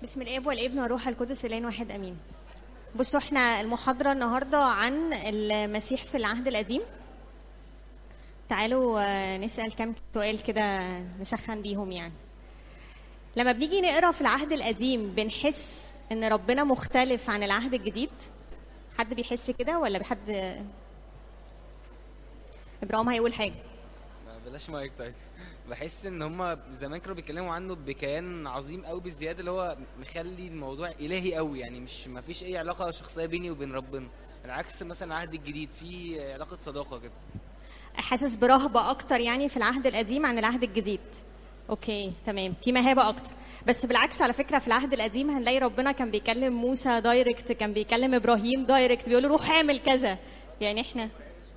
بسم الاب والابن والروح القدس الان واحد امين بصوا احنا المحاضره النهارده عن المسيح في العهد القديم تعالوا آه، نسال كم سؤال كده نسخن بيهم يعني لما بنيجي نقرا في العهد القديم بنحس ان ربنا مختلف عن العهد الجديد حد بيحس كده ولا بحد ابراهيم هيقول حاجه ما بلاش مايك طيب بحس ان هما زمان كانوا بيتكلموا عنه بكيان عظيم قوي بالزياده اللي هو مخلي الموضوع الهي قوي يعني مش ما فيش اي علاقه شخصيه بيني وبين ربنا العكس مثلا العهد الجديد في علاقه صداقه كده حاسس برهبه اكتر يعني في العهد القديم عن العهد الجديد اوكي تمام في مهابه اكتر بس بالعكس على فكره في العهد القديم هنلاقي ربنا كان بيكلم موسى دايركت كان بيكلم ابراهيم دايركت بيقول له روح اعمل كذا يعني احنا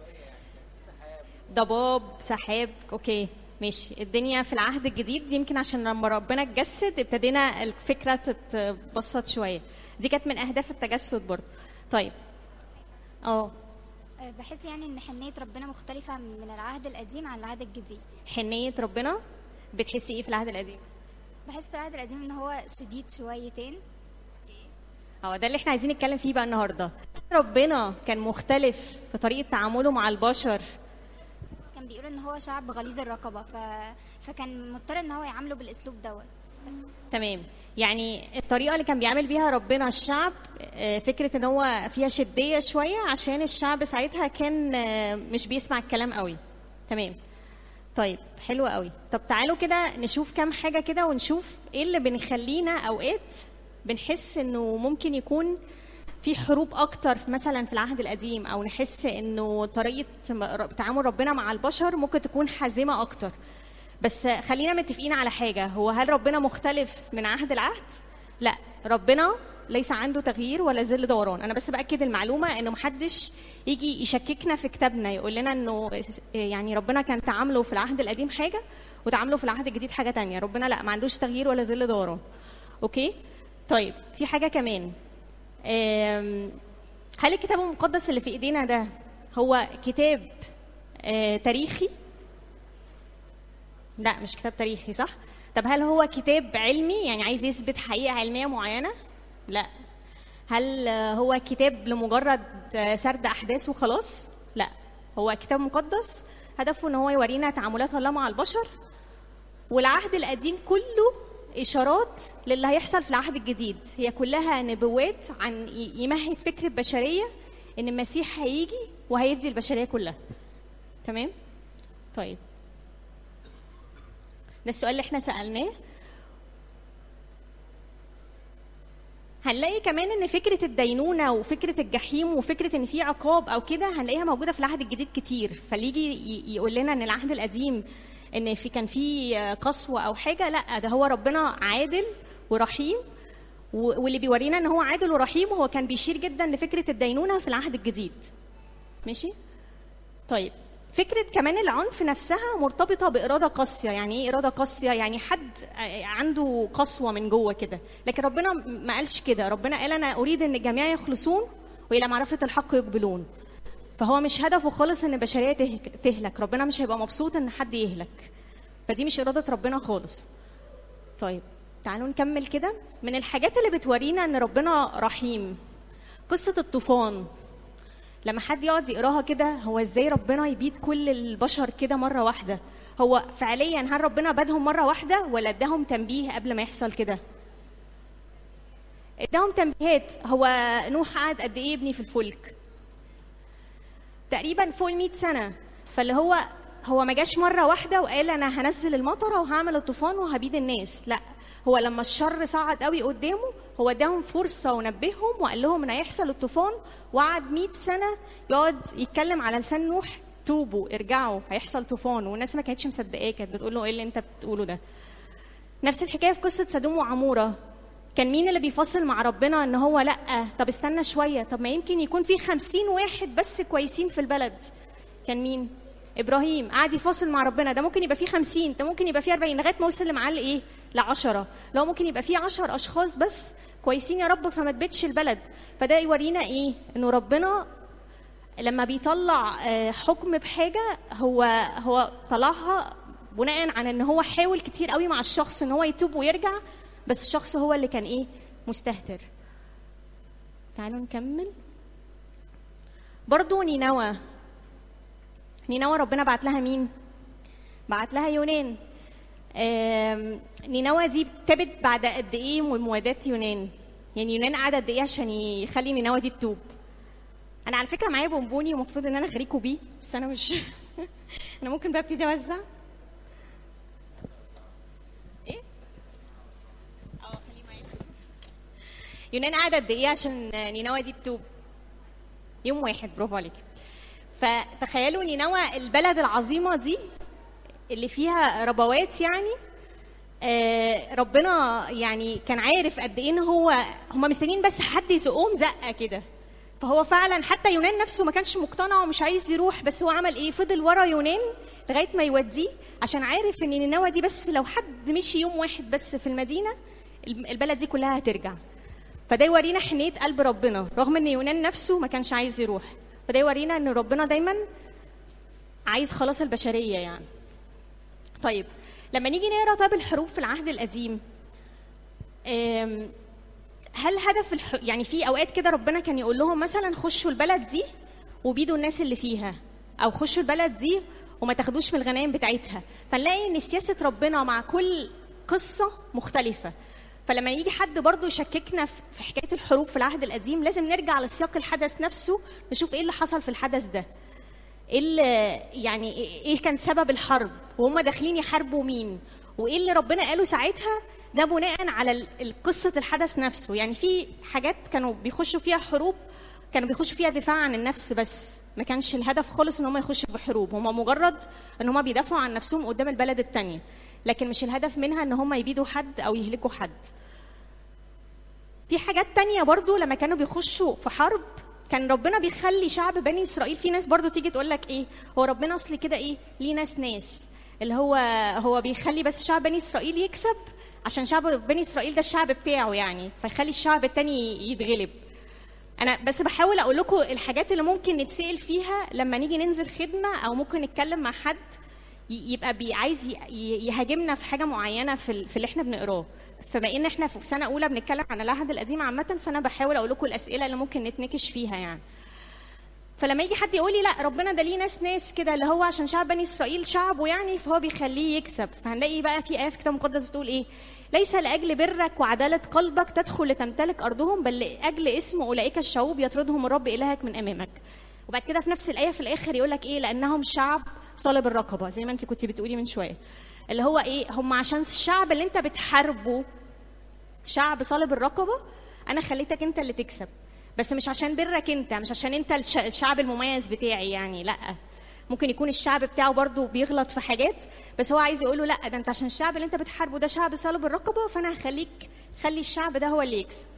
ضباب سحاب اوكي ماشي الدنيا في العهد الجديد يمكن عشان لما ربنا اتجسد ابتدينا الفكره تتبسط شويه دي كانت من اهداف التجسد برضه طيب اه أه، بحس يعني ان حنيه ربنا مختلفه من العهد القديم عن العهد الجديد حنيه ربنا بتحسي ايه في العهد القديم بحس في العهد القديم ان هو شديد شويتين هو ده اللي احنا عايزين نتكلم فيه بقى النهارده ربنا كان مختلف في طريقه تعامله مع البشر كان بيقول ان هو شعب غليظ الرقبه ف... فكان مضطر ان هو يعامله بالاسلوب دوت تمام يعني الطريقه اللي كان بيعمل بيها ربنا الشعب آه، فكره ان هو فيها شديه شويه عشان الشعب ساعتها كان آه، مش بيسمع الكلام قوي تمام طيب حلو قوي طب تعالوا كده نشوف كام حاجه كده ونشوف ايه اللي بنخلينا اوقات بنحس انه ممكن يكون في حروب اكتر مثلا في العهد القديم او نحس انه طريقه م- تعامل ربنا مع البشر ممكن تكون حازمه اكتر بس خلينا متفقين على حاجه هو هل ربنا مختلف من عهد العهد لا ربنا ليس عنده تغيير ولا ظل دوران انا بس باكد المعلومه انه محدش يجي يشككنا في كتابنا يقول لنا انه يعني ربنا كان تعامله في العهد القديم حاجه وتعامله في العهد الجديد حاجه تانية ربنا لا ما عندوش تغيير ولا ظل دوران اوكي طيب في حاجه كمان آم، هل الكتاب المقدس اللي في ايدينا ده هو كتاب آه، تاريخي لا مش كتاب تاريخي صح طب هل هو كتاب علمي يعني عايز يثبت حقيقه علميه معينه لا هل آه، هو كتاب لمجرد آه، سرد احداث وخلاص لا هو كتاب مقدس هدفه ان هو يورينا تعاملات الله مع البشر والعهد القديم كله اشارات للي هيحصل في العهد الجديد هي كلها نبوات عن ي- يمهد فكر البشريه ان المسيح هيجي وهيفدي البشريه كلها تمام طيب ده السؤال اللي احنا سالناه هنلاقي كمان ان فكره الدينونه وفكره الجحيم وفكره ان في عقاب او كده هنلاقيها موجوده في العهد الجديد كتير فاللي يجي ي- يقول لنا ان العهد القديم ان في كان في قسوه او حاجه لا ده هو ربنا عادل ورحيم و- واللي بيورينا ان هو عادل ورحيم هو كان بيشير جدا لفكره الدينونه في العهد الجديد ماشي طيب فكرة كمان العنف نفسها مرتبطة بإرادة قاسية يعني إيه إرادة قاسية يعني حد عنده قسوة من جوه كده لكن ربنا ما قالش كده ربنا قال أنا أريد أن الجميع يخلصون وإلى معرفة الحق يقبلون فهو مش هدفه خالص ان البشريه تهك- تهلك ربنا مش هيبقى مبسوط ان حد يهلك فدي مش اراده ربنا خالص طيب تعالوا نكمل كده من الحاجات اللي بتورينا ان ربنا رحيم قصه الطوفان لما حد يقعد يقراها كده هو ازاي ربنا يبيد كل البشر كده مره واحده هو فعليا هل ربنا بادهم مره واحده ولا اداهم تنبيه قبل ما يحصل كده اداهم تنبيهات هو نوح قعد قد ايه يبني في الفلك تقريبا فوق ال 100 سنه فاللي هو هو ما جاش مره واحده وقال انا هنزل المطره وهعمل الطوفان وهبيد الناس لا هو لما الشر صعد قوي قدامه هو اداهم فرصه ونبههم وقال لهم ان هيحصل الطوفان وقعد 100 سنه يقعد يتكلم على لسان نوح توبوا ارجعوا هيحصل طوفان والناس ما كانتش مصدقاه كانت بتقول له ايه اللي انت بتقوله ده نفس الحكايه في قصه سدوم وعموره كان مين اللي بيفصل مع ربنا ان هو لا طب استنى شويه طب ما يمكن يكون في خمسين واحد بس كويسين في البلد كان مين ابراهيم قعد يفاصل مع ربنا ده ممكن يبقى فيه خمسين ده ممكن يبقى فيه أربعين لغايه ما وصل معاه لايه لعشرة لو ممكن يبقى فيه عشر اشخاص بس كويسين يا رب فما تبتش البلد فده يورينا ايه انه ربنا لما بيطلع آه، حكم بحاجه هو هو طلعها بناء عن ان هو حاول كتير قوي مع الشخص ان هو يتوب ويرجع بس الشخص هو اللي كان ايه مستهتر تعالوا نكمل برضو نينوى نينوى ربنا بعت لها مين بعت لها يونان آم، نينوى دي تابت بعد قد ايه من مواداة يونان يعني يونان قعد قد ايه عشان يخلي نينوى دي تتوب انا على فكره معايا بونبوني ومفروض ان انا اغريكوا بيه بس انا مش انا ممكن بقى ابتدي اوزع ايه اه خليه معايا يونان قعد قد ايه عشان نينوى دي تتوب يوم واحد برافو عليك فتخيلوا نينوى البلد العظيمه دي اللي فيها ربوات يعني آه، ربنا يعني كان عارف قد ايه ان هو هم مستنيين بس حد يزقهم زقه كده فهو فعلا حتى يونان نفسه ما كانش مقتنع ومش عايز يروح بس هو عمل ايه فضل ورا يونان لغايه ما يوديه عشان عارف ان نينوى دي بس لو حد مشي يوم واحد بس في المدينه البلد دي كلها هترجع فده يورينا حنيه قلب ربنا رغم ان يونان نفسه ما كانش عايز يروح فده يورينا ان ربنا دايما عايز خلاص البشريه يعني طيب لما نيجي نقرا طب الحروف في العهد القديم آم، هل هدف الح... يعني في اوقات كده ربنا كان يقول لهم مثلا خشوا البلد دي وبيدوا الناس اللي فيها او خشوا البلد دي وما تاخدوش من الغنائم بتاعتها فنلاقي ان سياسه ربنا مع كل قصه مختلفه فلما يجي حد برضه يشككنا في في حكايه الحروب في العهد القديم لازم نرجع لسياق الحدث نفسه نشوف ايه اللي حصل في الحدث ده ايه اللي يعني ايه كان سبب الحرب وهم داخلين يحاربوا مين وايه اللي ربنا قاله ساعتها ده بناء على ال- ال- قصه الحدث نفسه يعني في حاجات كانوا بيخشوا فيها حروب كانوا بيخشوا فيها دفاع عن النفس بس ما كانش الهدف خالص ان هم يخشوا في حروب هم مجرد ان هم بيدافعوا عن نفسهم قدام البلد التانية لكن مش الهدف منها ان هم يبيدوا حد او يهلكوا حد في حاجات تانية برضو لما كانوا بيخشوا في حرب كان ربنا بيخلي شعب بني اسرائيل في ناس برضو تيجي تقول لك ايه هو ربنا اصل كده ايه ليه ناس ناس اللي هو هو بيخلي بس شعب بني اسرائيل يكسب عشان شعب بني اسرائيل ده الشعب بتاعه يعني فيخلي الشعب التاني يتغلب انا بس بحاول اقول لكم الحاجات اللي ممكن نتسال فيها لما نيجي ننزل خدمه او ممكن نتكلم مع حد ي- يبقى بي عايز ي- ي- يهاجمنا في حاجه معينه في ال- في اللي احنا بنقراه فبما ان احنا في سنه اولى بنتكلم عن العهد القديم عامه فانا بحاول اقول لكم الاسئله اللي ممكن نتناقش فيها يعني فلما يجي حد يقول لي لا ربنا ده ليه ناس ناس كده اللي هو عشان شعب بني اسرائيل شعبه يعني فهو بيخليه يكسب فهنلاقي بقى في ايه في الكتاب المقدس بتقول ايه ليس لاجل برك وعداله قلبك تدخل لتمتلك ارضهم بل لاجل اسم اولئك الشعوب يطردهم الرب الهك من امامك وبعد كده في نفس الايه في الاخر يقول لك ايه لانهم شعب صلب الرقبه زي ما انت كنت بتقولي من شويه اللي هو ايه هم عشان الشعب اللي انت بتحاربه شعب صلب الرقبه انا خليتك انت اللي تكسب بس مش عشان برك انت مش عشان انت الش- الشعب المميز بتاعي يعني لا ممكن يكون الشعب بتاعه برضه بيغلط في حاجات بس هو عايز يقول له لا ده انت عشان الشعب اللي انت بتحاربه ده شعب صلب الرقبه فانا هخليك خلي الشعب ده هو اللي يكسب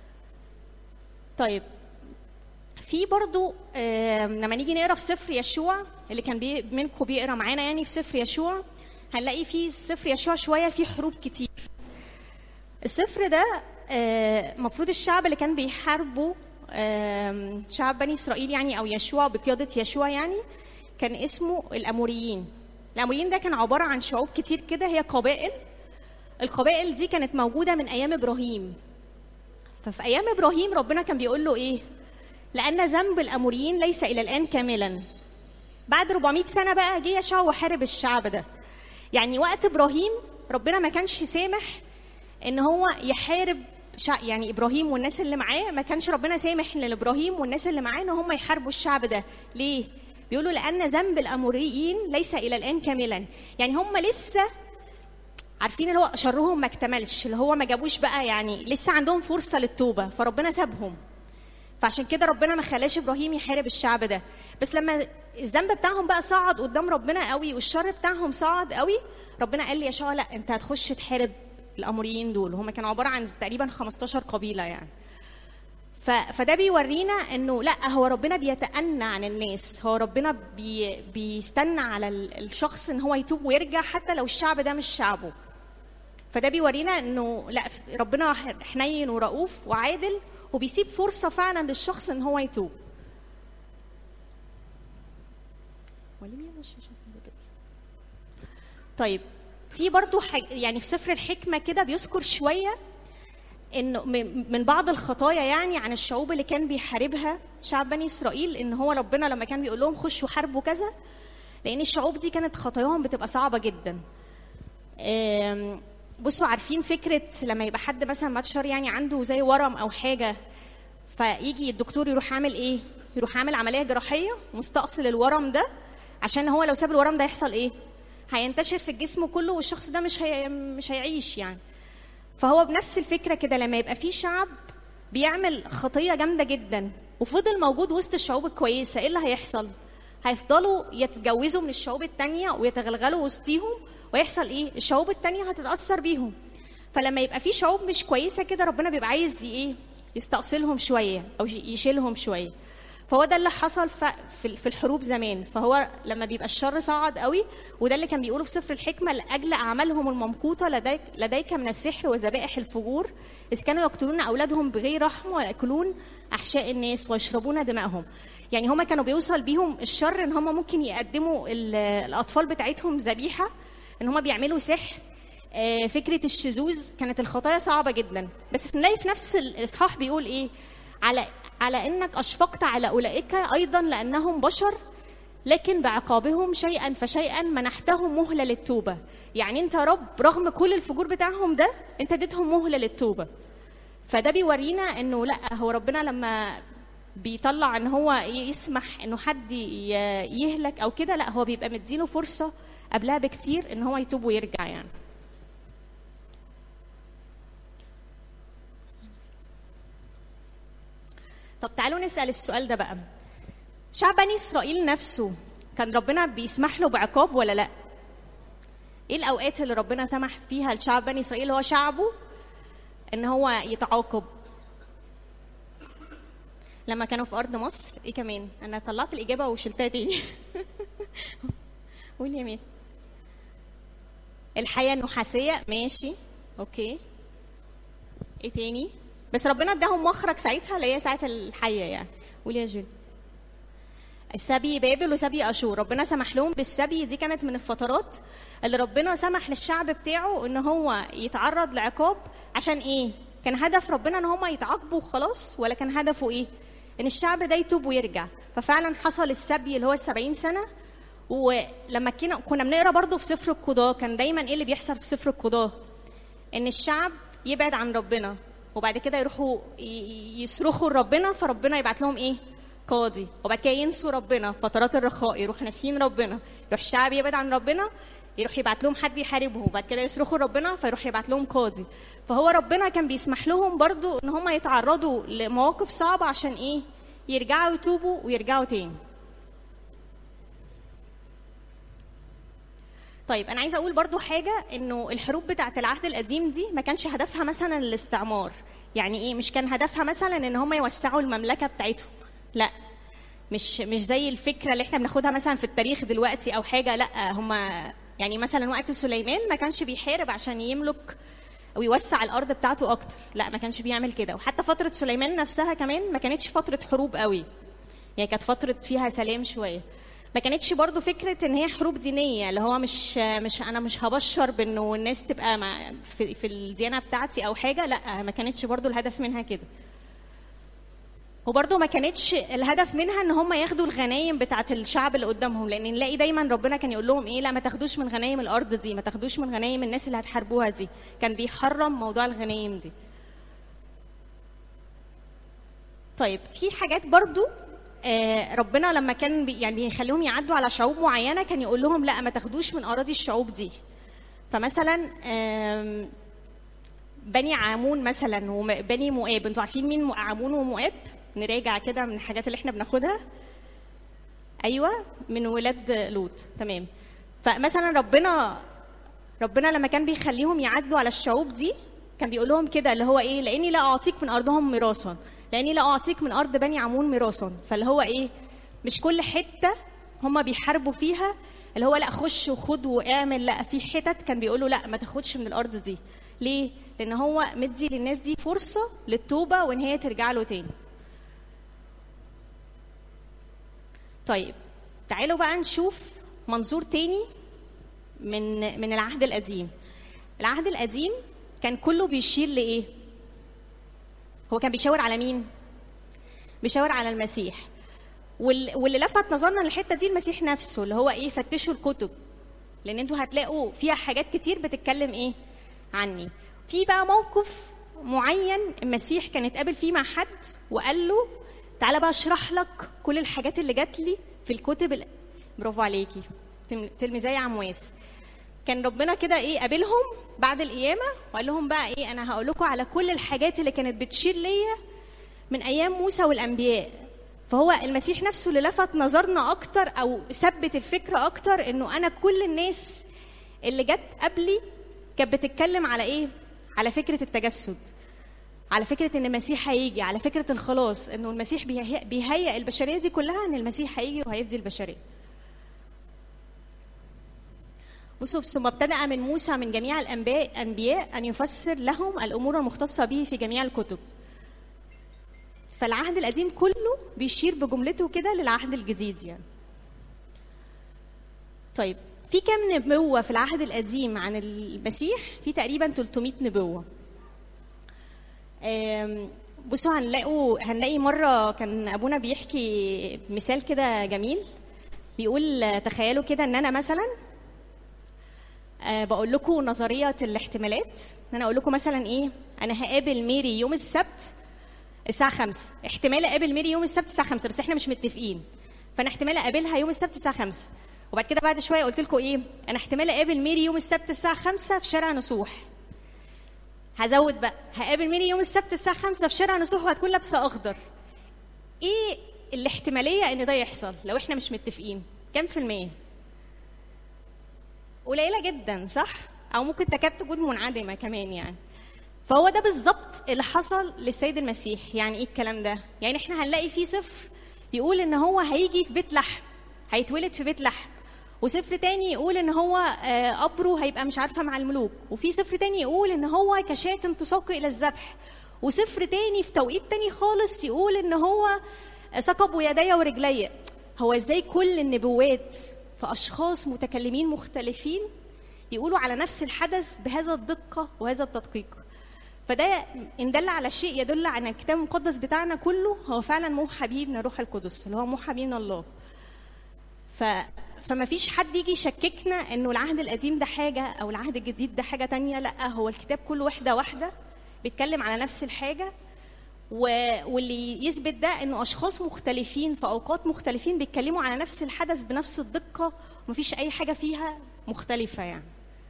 طيب في برضو آم، لما نيجي نقرا في سفر يشوع اللي كان بي منكم بيقرا معانا يعني في سفر يشوع هنلاقي في سفر يشوع شويه في حروب كتير السفر ده المفروض الشعب اللي كان بيحاربه آم، شعب بني اسرائيل يعني او يشوع بقياده يشوع يعني كان اسمه الاموريين الاموريين ده كان عباره عن شعوب كتير كده هي قبائل القبائل دي كانت موجوده من ايام ابراهيم ففي ايام ابراهيم ربنا كان بيقول له ايه لان ذنب الاموريين ليس الى الان كاملا بعد 400 سنه بقى جه يشوع وحارب الشعب ده يعني وقت ابراهيم ربنا ما كانش سامح ان هو يحارب شع... يعني ابراهيم والناس اللي معاه ما كانش ربنا سامح لابراهيم والناس اللي معاه ان هم يحاربوا الشعب ده ليه بيقولوا لان ذنب الاموريين ليس الى الان كاملا يعني هم لسه عارفين اللي هو شرهم ما اكتملش اللي هو ما جابوش بقى يعني لسه عندهم فرصه للتوبه فربنا سابهم فعشان كده ربنا ما خلاش ابراهيم يحارب الشعب ده بس لما الذنب بتاعهم بقى صعد قدام ربنا قوي والشر بتاعهم صعد قوي ربنا قال لي يا شوى لا انت هتخش تحارب الاموريين دول هم كانوا عباره عن تقريبا 15 قبيله يعني ف... فده بيورينا انه لا هو ربنا بيتأنى عن الناس هو ربنا بي... بيستنى على ال- الشخص ان هو يتوب ويرجع حتى لو الشعب ده مش شعبه فده بيورينا انه لا ربنا حنين ورؤوف وعادل وبيسيب فرصه فعلا للشخص ان هو يتوب طيب في برضو حاج... يعني في سفر الحكمه كده بيذكر شويه انه م- من بعض الخطايا يعني عن الشعوب اللي كان بيحاربها شعب بني اسرائيل ان هو ربنا لما كان بيقول لهم خشوا حاربوا كذا لان الشعوب دي كانت خطاياهم بتبقى صعبه جدا آم، بصوا عارفين فكره لما يبقى حد مثلا ماتشر يعني عنده زي ورم او حاجه فيجي الدكتور يروح عامل ايه يروح عامل عمليه جراحيه مستأصل الورم ده عشان هو لو ساب الورم ده يحصل ايه هينتشر في الجسم كله والشخص ده مش هي... مش هيعيش يعني فهو بنفس الفكره كده لما يبقى في شعب بيعمل خطيه جامده جدا وفضل موجود وسط الشعوب الكويسه ايه اللي هيحصل هيفضلوا يتجوزوا من الشعوب التانية ويتغلغلوا وسطيهم ويحصل ايه الشعوب التانية هتتأثر بيهم فلما يبقى في شعوب مش كويسة كده ربنا بيبقى عايز ي- ايه يستأصلهم شوية او ي- يشيلهم شوية فهو ده اللي حصل ف- في في الحروب زمان فهو لما بيبقى الشر صعد قوي وده اللي كان بيقوله في سفر الحكمة لأجل أعمالهم الممقوتة لديك, لديك من السحر وذبائح الفجور إذ كانوا يقتلون أولادهم بغير رحم ويأكلون أحشاء الناس ويشربون دماءهم يعني هما كانوا بيوصل بيهم الشر إن هما ممكن يقدموا ال- الأطفال بتاعتهم ذبيحة إن هما بيعملوا سحر آه، فكرة الشذوذ كانت الخطايا صعبة جدا بس بنلاقي في نفس الإصحاح بيقول إيه على على إنك أشفقت على أولئك أيضا لأنهم بشر لكن بعقابهم شيئا فشيئا منحتهم مهلة للتوبة يعني أنت يا رب رغم كل الفجور بتاعهم ده أنت اديتهم مهلة للتوبة فده بيورينا انه لا هو ربنا لما بيطلع ان هو يسمح انه حد ي- يهلك او كده لا هو بيبقى مديله فرصه قبلها بكتير ان هو يتوب ويرجع يعني طب تعالوا نسال السؤال ده بقى شعب بني اسرائيل نفسه كان ربنا بيسمح له بعقاب ولا لا ايه الاوقات اللي ربنا سمح فيها لشعب بني اسرائيل هو شعبه ان هو يتعاقب لما كانوا في ارض مصر ايه كمان انا طلعت الاجابه وشلتها تاني قول يا مين الحياه النحاسيه ماشي اوكي ايه تاني بس ربنا اداهم مخرج ساعتها اللي هي ساعه الحيه يعني قول يا جيل السبي بابل وسبي اشور ربنا سمح لهم بالسبي دي كانت من الفترات اللي ربنا سمح للشعب بتاعه ان هو يتعرض لعقاب عشان ايه كان هدف ربنا ان هم يتعاقبوا خلاص ولا كان هدفه ايه ان الشعب ده يتوب ويرجع ففعلا حصل السبي اللي هو السبعين سنه ولما كنا كنا بنقرا برضو في سفر القضاه كان دايما ايه اللي بيحصل في سفر القضاه ان الشعب يبعد عن ربنا وبعد كده يروحوا ي- ي- يصرخوا لربنا فربنا يبعت لهم ايه قاضي وبعد كده ينسوا ربنا فترات الرخاء يروح ناسيين ربنا يروح الشعب يبعد عن ربنا يروح يبعت لهم حد يحاربهم وبعد كده يصرخوا ربنا فيروح يبعت لهم قاضي فهو ربنا كان بيسمح لهم برضو ان هم يتعرضوا لمواقف صعبة عشان ايه يرجعوا يتوبوا ويرجعوا تاني طيب انا عايزه اقول برضو حاجه انه الحروب بتاعه العهد القديم دي ما كانش هدفها مثلا الاستعمار يعني ايه مش كان هدفها مثلا ان هم يوسعوا المملكه بتاعتهم لا مش مش زي الفكره اللي احنا بناخدها مثلا في التاريخ دلوقتي او حاجه لا هم يعني مثلا وقت سليمان ما كانش بيحارب عشان يملك ويوسع الارض بتاعته اكتر لا ما كانش بيعمل كده وحتى فتره سليمان نفسها كمان ما كانتش فتره حروب قوي يعني كانت فتره فيها سلام شويه ما كانتش برضو فكره ان هي حروب دينيه اللي هو مش مش انا مش هبشر بانه الناس تبقى مع في, في الديانه بتاعتي او حاجه لا ما كانتش برضو الهدف منها كده وبرضه ما كانتش الهدف منها ان هم ياخدوا الغنايم بتاعه الشعب اللي قدامهم لان نلاقي دايما ربنا كان يقول لهم ايه لا ما تاخدوش من غنايم الارض دي ما تاخدوش من غنايم الناس اللي هتحاربوها دي كان بيحرم موضوع الغنايم دي طيب في حاجات برضو آه، ربنا لما كان بي يعني بيخليهم يعدوا على شعوب معينه كان يقول لهم لا ما تاخدوش من اراضي الشعوب دي فمثلا آم، بني عامون مثلا وبني مؤاب انتوا عارفين مين عامون ومؤاب نراجع كده من الحاجات اللي احنا بناخدها ايوه من ولاد لوط تمام فمثلا ربنا ربنا لما كان بيخليهم يعدوا على الشعوب دي كان بيقول لهم كده اللي هو ايه لاني لا اعطيك من ارضهم ميراثا لاني لا اعطيك من ارض بني عمون ميراثا فاللي هو ايه مش كل حته هم بيحاربوا فيها اللي هو لا خش وخد واعمل لا في حتت كان بيقولوا لا ما تاخدش من الارض دي ليه لان هو مدي للناس دي فرصه للتوبه وان هي ترجع له تاني طيب تعالوا بقى نشوف منظور تاني من من العهد القديم العهد القديم كان كله بيشير لايه هو كان بيشاور على مين بيشاور على المسيح وال- واللي لفت نظرنا للحته دي المسيح نفسه اللي هو ايه فتشوا الكتب لان انتوا هتلاقوا فيها حاجات كتير بتتكلم ايه عني في بقى موقف معين المسيح كان اتقابل فيه مع حد وقال له تعالى بقى اشرح لك كل الحاجات اللي جات لي في الكتب ال- برافو عليكي تلم- تلميذي عمواس كان ربنا كده ايه قابلهم بعد القيامه وقال لهم بقى ايه انا هقول لكم على كل الحاجات اللي كانت بتشير ليا من ايام موسى والانبياء فهو المسيح نفسه اللي لفت نظرنا اكتر او ثبت الفكره اكتر انه انا كل الناس اللي جت قبلي كانت بتتكلم على ايه على فكره التجسد على فكره ان المسيح هيجي على فكره الخلاص انه المسيح بيهيئ, بيهيئ البشريه دي كلها ان المسيح هيجي وهيفدي البشريه بصوا ثم ابتدأ من موسى من جميع الأنبياء أنبياء أن يفسر لهم الأمور المختصة به في جميع الكتب فالعهد القديم كله بيشير بجملته كده للعهد الجديد يعني طيب في كم نبوة في العهد القديم عن المسيح في تقريبا 300 نبوة آم، بصوا هنلاقوا هنلاقي مرة كان أبونا بيحكي مثال كده جميل بيقول تخيلوا كده إن أنا مثلا آه، بقول لكم نظريه الاحتمالات ان انا اقول لكم مثلا ايه انا هقابل ميري يوم السبت الساعه 5 احتمال اقابل ميري يوم السبت الساعه 5 بس احنا مش متفقين فانا احتمال اقابلها يوم السبت الساعه 5 وبعد كده بعد شويه قلت لكم ايه انا احتمال اقابل ميري يوم السبت الساعه 5 في شارع نصوح هزود بقى هقابل ميري يوم السبت الساعه 5 في شارع نصوح وهتكون لابسه اخضر ايه الاحتماليه ان ده يحصل لو احنا مش متفقين كام في الميه قليله جدا صح او ممكن تكاد تكون منعدمه كمان يعني فهو ده بالظبط اللي حصل للسيد المسيح يعني ايه الكلام ده يعني احنا هنلاقي فيه صفر يقول ان هو هيجي في بيت لحم هيتولد في بيت لحم وصفر تاني يقول ان هو آه، قبره هيبقى مش عارفه مع الملوك وفي صفر تاني يقول ان هو كشاة تساق الى الذبح وصفر تاني في توقيت تاني خالص يقول ان هو ثقب يدي ورجلي هو ازاي كل النبوات في اشخاص متكلمين مختلفين يقولوا على نفس الحدث بهذا الدقه وهذا التدقيق فده ان دل على شيء يدل على ان الكتاب المقدس بتاعنا كله هو فعلا موحى به من الروح القدس اللي هو موحى به من الله ف فما فيش حد يجي يشككنا انه العهد القديم ده حاجه او العهد الجديد ده حاجه تانية لا هو الكتاب كله واحده واحده بيتكلم على نفس الحاجه و... واللي يثبت ده انه اشخاص مختلفين في اوقات مختلفين بيتكلموا على نفس الحدث بنفس الدقه ومفيش اي حاجه فيها مختلفه يعني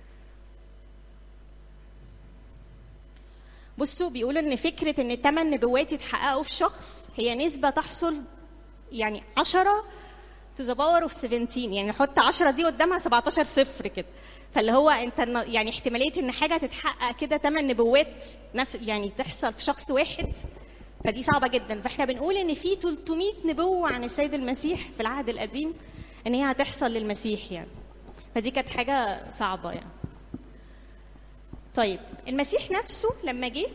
بصوا بيقولوا ان فكره ان ثمان نبوات يتحققوا في شخص هي نسبه تحصل يعني 10 تو ذا باور اوف 17 يعني نحط 10 دي قدامها 17 صفر كده فاللي هو انت الن- يعني احتماليه ان حاجه تتحقق كده ثمان نبوات نفس يعني تحصل في شخص واحد فدي صعبه جدا فاحنا بنقول ان في 300 نبوه عن السيد المسيح في العهد القديم ان هي هتحصل للمسيح يعني فدي كانت حاجه صعبه يعني طيب المسيح نفسه لما جه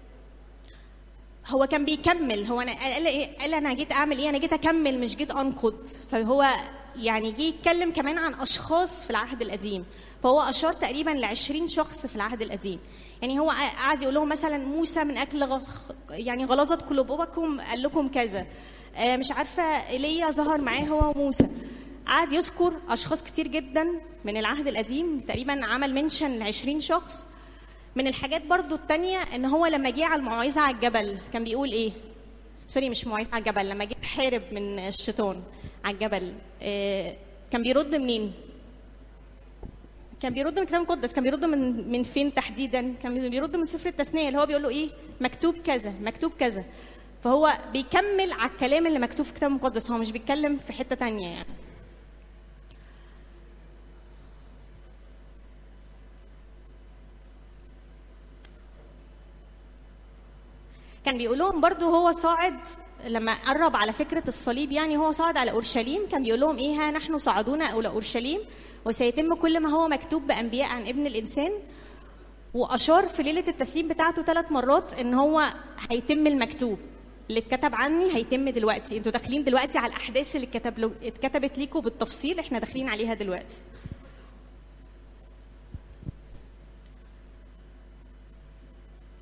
هو كان بيكمل هو انا قال ايه قال انا جيت اعمل ايه انا جيت اكمل مش جيت انقض فهو يعني جه يتكلم كمان عن اشخاص في العهد القديم فهو اشار تقريبا ل 20 شخص في العهد القديم يعني هو قعد يقول لهم مثلا موسى من اجل غ- يعني غلظه قلوبكم قال لكم كذا آه، مش عارفه ايليا ظهر معاه هو وموسى قعد يذكر اشخاص كتير جدا من العهد القديم تقريبا عمل منشن ل 20 شخص من الحاجات برضو التانية ان هو لما جه على الموعظة على الجبل كان بيقول ايه سوري مش موعظة على الجبل لما جه تحارب من الشيطان على الجبل آه كان بيرد منين كان بيرد من الكتاب المقدس كان بيرد من من فين تحديدا كان بيرد من سفر التثنية اللي هو بيقول له ايه مكتوب كذا مكتوب كذا فهو بيكمل على الكلام اللي مكتوب في الكتاب المقدس هو مش بيتكلم في حتة تانية يعني كان بيقول لهم برضو هو صاعد لما قرب على فكرة الصليب يعني هو صعد على أورشليم كان بيقول لهم إيه ها نحن صعدون إلى أورشليم وسيتم كل ما هو مكتوب بأنبياء عن ابن الإنسان وأشار في ليلة التسليم بتاعته ثلاث مرات إن هو هيتم المكتوب اللي اتكتب عني هيتم دلوقتي انتوا داخلين دلوقتي على الأحداث اللي اتكتب له اتكتبت ليكم بالتفصيل احنا داخلين عليها دلوقتي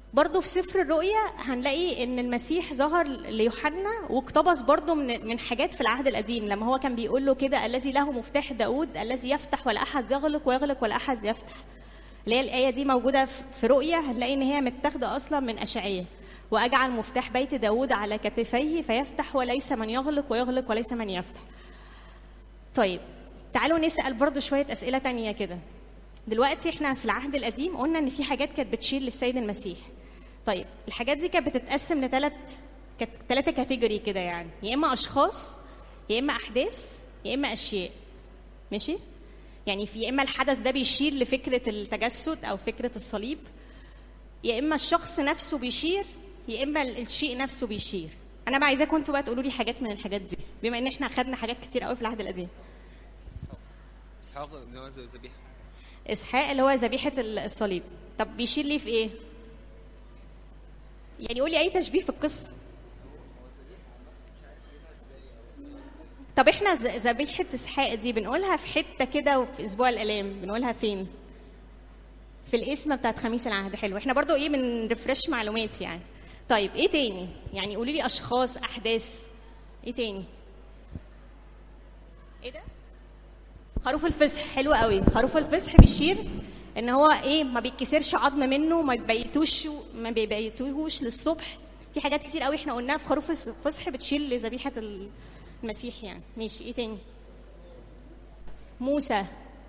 برضه في سفر الرؤيا هنلاقي ان المسيح ظهر ليوحنا واقتبس برضه من من حاجات في العهد القديم لما هو كان بيقول له كده الذي له مفتاح داود الذي يفتح ولا احد يغلق ويغلق ولا احد يفتح اللي هي الايه دي موجوده في في رؤيا هنلاقي ان هي متاخده اصلا من اشعياء واجعل مفتاح بيت داود على كتفيه فيفتح وليس من يغلق ويغلق وليس من يفتح طيب تعالوا نسال برضه شويه اسئله تانية كده دلوقتي احنا في العهد القديم قلنا ان في حاجات كانت بتشير للسيد المسيح طيب الحاجات دي كانت بتتقسم لثلاث كانت ثلاثه كاتيجوري كده يعني يا اما اشخاص يا اما احداث يا اما اشياء ماشي يعني في يا اما الحدث ده بيشير لفكره التجسد او فكره الصليب يا اما الشخص نفسه بيشير يا اما ال- الشيء نفسه بيشير انا بقى عايزاكم انتوا بقى تقولوا لي حاجات من الحاجات دي بما ان احنا خدنا حاجات كتير قوي في العهد القديم اسحاق اللي هو ذبيحه اسحاق اللي هو ذبيحه ال- الصليب طب بيشير ليه في ايه يعني قولي اي تشبيه في القصه طب احنا ذ- ذبيحه اسحاق دي بنقولها في حته كده وفي اسبوع الالام بنقولها فين في الاسم بتاعت خميس العهد حلو احنا برضو ايه بنرفرش معلومات يعني طيب ايه تاني يعني قولي لي اشخاص احداث ايه تاني ايه ده خروف الفصح حلو قوي خروف الفصح بيشير ان هو ايه ما بيتكسرش عظم منه ما بيبيتوش ما بيبيتوهوش للصبح في حاجات كتير قوي احنا قلناها في خروف الفصح بتشير لذبيحه المسيح يعني ماشي ايه تاني موسى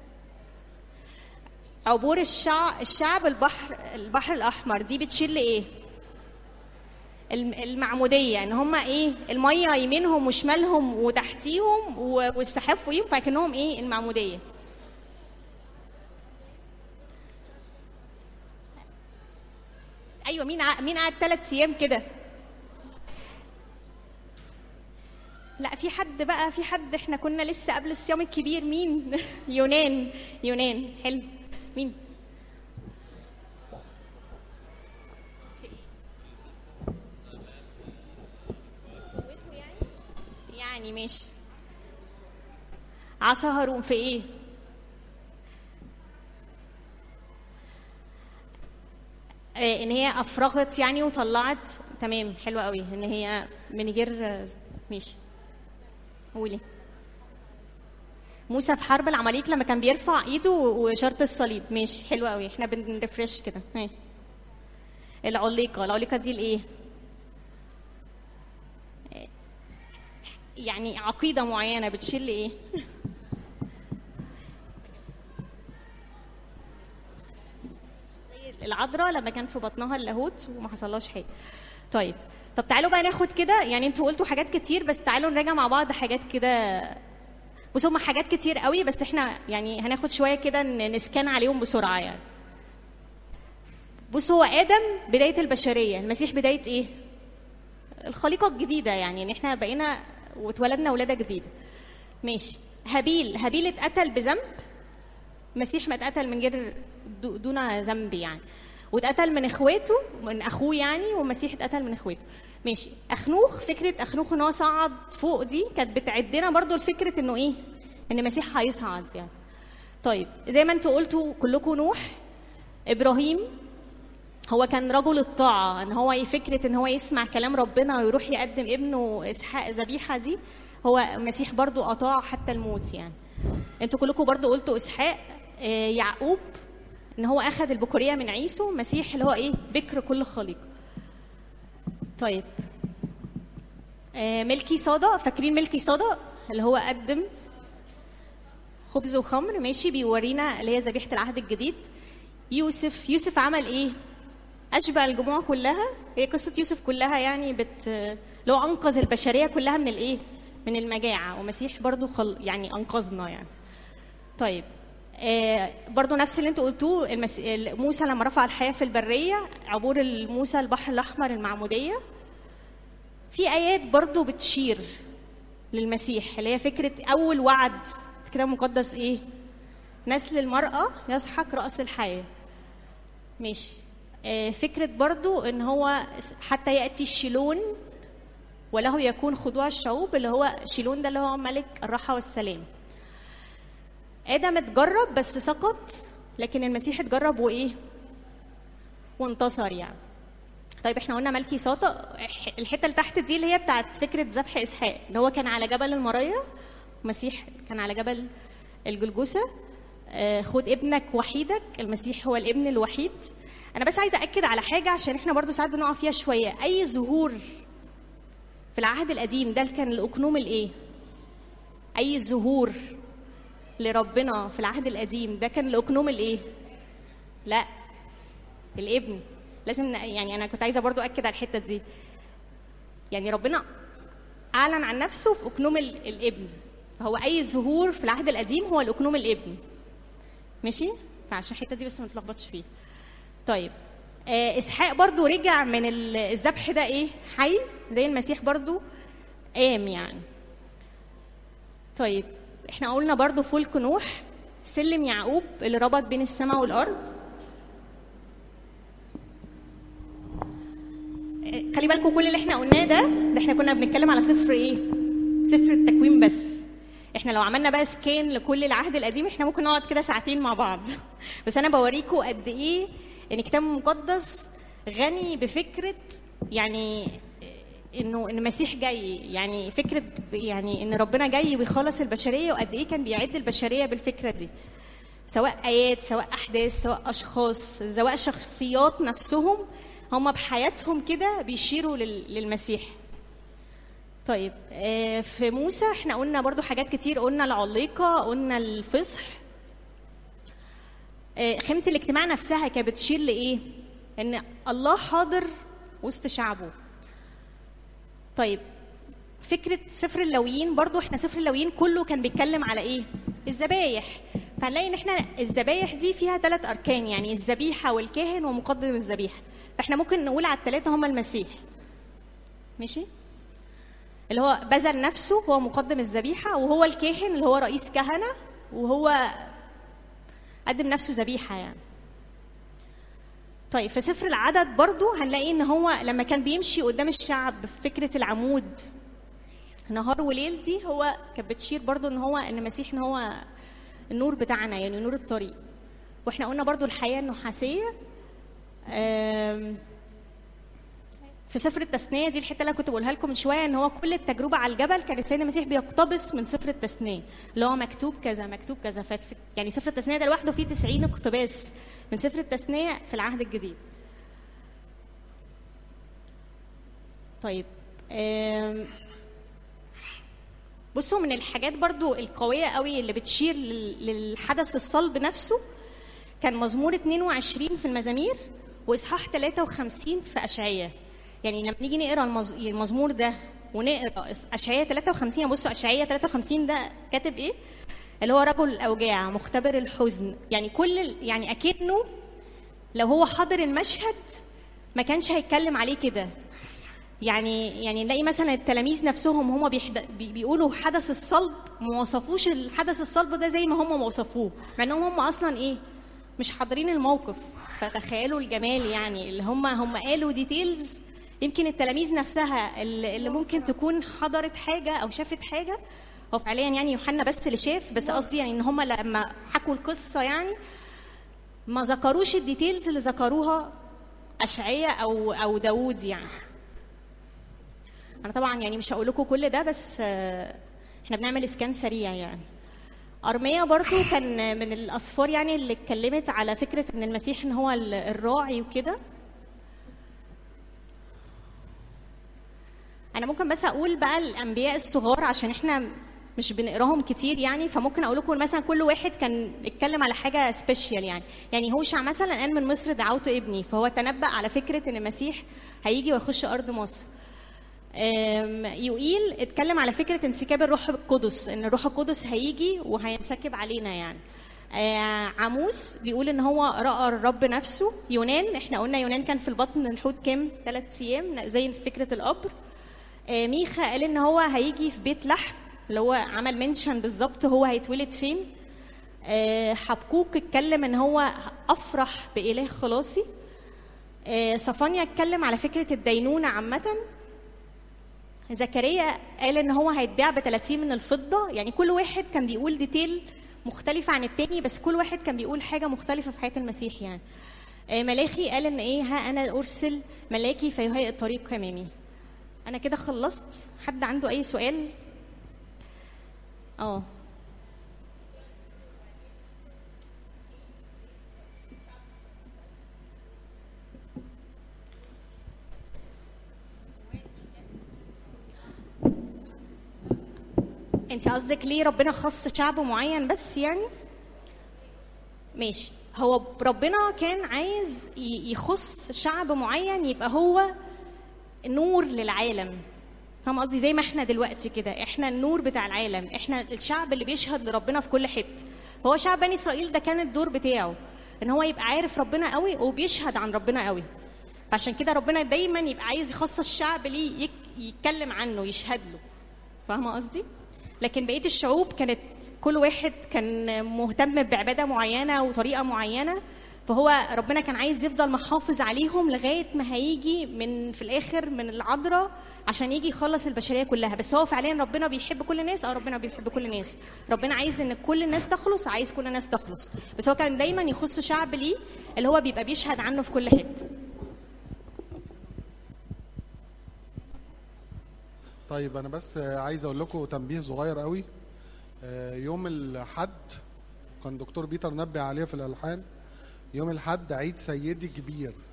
عبور الشعب الشعب البحر البحر الاحمر دي بتشير لايه الم- المعموديه ان هم ايه الميه يمينهم وشمالهم وتحتيهم و- والسحاب فوقيهم فكانهم ايه المعموديه ايوه مين ع... مين قعد ثلاث ايام كده لا في حد بقى في حد احنا كنا لسه قبل الصيام الكبير مين يونان يونان حلو مين قوته يعني يعني ماشي عصا هارون في ايه آه، ان هي افرغت يعني وطلعت تمام حلوه قوي ان هي من غير آه، ماشي قولي موسى في حرب العماليق لما كان بيرفع ايده وشرط الصليب ماشي حلو قوي احنا بنرفرش كده ها. العليقه العليقه دي الايه يعني عقيده معينه بتشير لايه زي العذراء لما كان في بطنها اللاهوت وما حصلهاش حاجه طيب طب تعالوا بقى ناخد كده يعني انتوا قلتوا حاجات كتير بس تعالوا نراجع مع بعض حاجات كده بص هم حاجات كتير قوي بس احنا يعني هناخد شويه كده ن- نسكان عليهم بسرعه يعني بص هو ادم بدايه البشريه المسيح بدايه ايه الخليقه الجديده يعني ان احنا بقينا واتولدنا ولاده جديده ماشي هابيل هابيل اتقتل بذنب المسيح ما اتقتل من غير دو- دون ذنب يعني واتقتل من اخواته من اخوه يعني والمسيح اتقتل من اخواته ماشي اخنوخ فكره اخنوخ ان هو صعد فوق دي كانت بتعدنا برضو لفكره انه ايه ان المسيح هيصعد يعني طيب زي ما انتوا قلتوا كلكم نوح ابراهيم هو كان رجل الطاعة ان هو فكرة ان هو يسمع كلام ربنا ويروح يقدم ابنه اسحاق ذبيحة دي هو المسيح برضو اطاع حتى الموت يعني انتوا كلكم برضو قلتوا اسحاق آه، يعقوب ان هو اخذ البكورية من عيسو مسيح اللي هو ايه بكر كل خليقة طيب آه، ملكي صدى فاكرين ملكي صدى اللي هو قدم خبز وخمر ماشي بيورينا اللي هي ذبيحة العهد الجديد يوسف يوسف عمل ايه اشبع الجموع كلها هي قصه يوسف كلها يعني بت لو انقذ البشريه كلها من الايه من المجاعه ومسيح برضو خل... يعني انقذنا يعني طيب آه برضو نفس اللي انتوا قلتوه المس... موسى لما رفع الحياه في البريه عبور موسى البحر الاحمر المعموديه في ايات برضو بتشير للمسيح اللي هي فكره اول وعد في الكتاب المقدس ايه نسل المراه يسحق راس الحياه ماشي آه، فكرة برضو ان هو حتى يأتي الشيلون وله يكون خضوع الشعوب اللي هو شيلون ده اللي هو ملك الراحة والسلام آدم اتجرب بس سقط لكن المسيح اتجرب وإيه وانتصر يعني طيب احنا قلنا ملكي ساطة الحته اللي تحت دي اللي هي بتاعت فكره ذبح اسحاق اللي هو كان على جبل المرايا المسيح كان على جبل الجلجوسه آه، خد ابنك وحيدك المسيح هو الابن الوحيد انا بس عايزه اكد على حاجه عشان احنا برضو ساعات بنقع فيها شويه اي ظهور في العهد القديم ده كان الاقنوم الايه اي ظهور لربنا في العهد القديم ده كان الاقنوم الايه لا الابن لازم ن- يعني انا كنت عايزه برضو اكد على الحته دي يعني ربنا اعلن عن نفسه في اقنوم ال- الابن فهو اي ظهور في العهد القديم هو الاقنوم الابن ماشي فعشان الحته دي بس ما نتلخبطش فيها طيب آه اسحاق برضو رجع من ال- الذبح ده ايه حي زي المسيح برضو قام يعني طيب احنا قلنا برضو فلك نوح سلم يعقوب اللي ربط بين السماء والارض خلي بالكم كل اللي احنا قلناه ده ده احنا كنا بنتكلم على صفر ايه صفر التكوين بس احنا لو عملنا بقى سكان لكل العهد القديم احنا ممكن نقعد كده ساعتين مع بعض بس انا بوريكم قد ايه ان الكتاب المقدس غني بفكره يعني انه ان المسيح جاي يعني فكره يعني ان ربنا جاي ويخلص البشريه وقد ايه كان بيعد البشريه بالفكره دي سواء ايات سواء احداث سواء اشخاص سواء شخصيات نفسهم هم بحياتهم كده بيشيروا لل- للمسيح طيب آه، في موسى احنا قلنا برضو حاجات كتير قلنا العليقه قلنا الفصح آه، خيمه الاجتماع نفسها كانت بتشير لايه ان الله حاضر وسط شعبه طيب فكرة سفر اللويين برضو احنا سفر اللويين كله كان بيتكلم على ايه؟ الذبايح فهنلاقي ان احنا الذبايح دي فيها ثلاث اركان يعني الذبيحة والكاهن ومقدم الذبيحة فاحنا ممكن نقول على الثلاثة هم المسيح ماشي؟ اللي هو بذل نفسه هو مقدم الذبيحة وهو الكاهن اللي هو رئيس كهنة وهو قدم نفسه ذبيحة يعني طيب في سفر العدد برضو هنلاقي ان هو لما كان بيمشي قدام الشعب في فكره العمود نهار وليل دي هو كانت بتشير برضو ان هو ان المسيح ان هو النور بتاعنا يعني نور الطريق واحنا قلنا برضو الحياه النحاسيه آم، في سفر التثنيه دي الحته اللي انا كنت بقولها لكم من شويه ان هو كل التجربه على الجبل كان السيد المسيح بيقتبس من سفر التثنيه اللي هو مكتوب كذا مكتوب كذا فت- يعني سفر التثنيه ده لوحده فيه 90 اقتباس من سفر التثنيه في العهد الجديد طيب آم، بصوا من الحاجات برضو القوية قوي اللي بتشير لل- للحدث الصلب نفسه كان مزمور 22 في المزامير وإصحاح 53 في أشعية يعني لما نيجي نقرا المز- المزمور ده ونقرا إس- أشعية 53 بصوا أشعية 53 ده كاتب إيه؟ اللي هو رجل الأوجاع مختبر الحزن يعني كل ال- يعني أكنه لو هو حضر المشهد ما كانش هيتكلم عليه كده يعني يعني نلاقي مثلا التلاميذ نفسهم هم بيحد... بي- بيقولوا حدث الصلب ما وصفوش الحدث الصلب ده زي ما هم ما وصفوه مع انهم هم اصلا ايه مش حاضرين الموقف فتخيلوا الجمال يعني اللي هم هم قالوا ديتيلز يمكن التلاميذ نفسها اللي اللي ممكن تكون حضرت حاجه او شافت حاجه هو فعليا يعني يوحنا بس اللي شاف بس قصدي يعني ان هم لما حكوا القصه يعني ما ذكروش الديتيلز اللي ذكروها اشعياء او او داوود يعني انا طبعا يعني مش هقول لكم كل ده بس آه، احنا بنعمل اسكان سريع يعني ارميا برضو كان من الاسفار يعني اللي اتكلمت على فكره ان المسيح ان هو ال- الراعي وكده انا ممكن بس اقول بقى الانبياء الصغار عشان احنا مش بنقراهم كتير يعني فممكن اقول لكم مثلا كل واحد كان اتكلم على حاجه سبيشال يعني يعني هوشع مثلا قال من مصر دعوت ابني فهو تنبأ على فكره ان المسيح هيجي ويخش ارض مصر أم، يوئيل اتكلم على فكره انسكاب الروح القدس ان الروح القدس هيجي وهينسكب علينا يعني آه، عاموس بيقول ان هو راى الرب نفسه يونان احنا قلنا يونان كان في البطن الحوت كام ثلاث ايام زي فكره القبر آه، ميخا قال ان هو هيجي في بيت لحم اللي هو عمل منشن بالظبط هو هيتولد فين آه، حبكوك اتكلم ان هو افرح باله خلاصي آه، صفانيا اتكلم على فكره الدينونه عامه زكريا قال ان هو هيتباع ب 30 من الفضه يعني كل واحد كان بيقول ديتيل مختلفة عن التاني بس كل واحد كان بيقول حاجة مختلفة في حياة المسيح يعني آه، ملاخي قال ان ايه ها انا ارسل ملاكي فيهيئ الطريق امامي انا كده خلصت حد عنده اي سؤال اه انت قصدك ليه ربنا خص شعب معين بس يعني ماشي هو ربنا كان عايز ي- يخص شعب معين يبقى هو نور للعالم فاهم قصدي زي ما احنا دلوقتي كده احنا النور بتاع العالم احنا الشعب اللي بيشهد لربنا في كل حته هو شعب بني اسرائيل ده كان الدور بتاعه ان هو يبقى عارف ربنا قوي وبيشهد عن ربنا قوي عشان كده ربنا دايما يبقى عايز يخصص الشعب ليه يك- يتكلم عنه يشهد له فاهمه قصدي لكن بقيه الشعوب كانت كل واحد كان مهتم بعباده معينه وطريقه معينه فهو ربنا كان عايز يفضل محافظ عليهم لغايه ما هيجي من في الاخر من العذراء عشان يجي يخلص البشريه كلها بس هو فعليا ربنا بيحب كل الناس اه ربنا بيحب كل الناس ربنا عايز ان كل الناس تخلص عايز كل الناس تخلص بس هو كان دايما يخص شعب ليه اللي هو بيبقى بيشهد عنه في كل حته طيب انا بس عايز اقول لكم تنبيه صغير قوي آه، يوم الحد كان دكتور بيتر نبه عليه في الالحان يوم الحد عيد سيدي كبير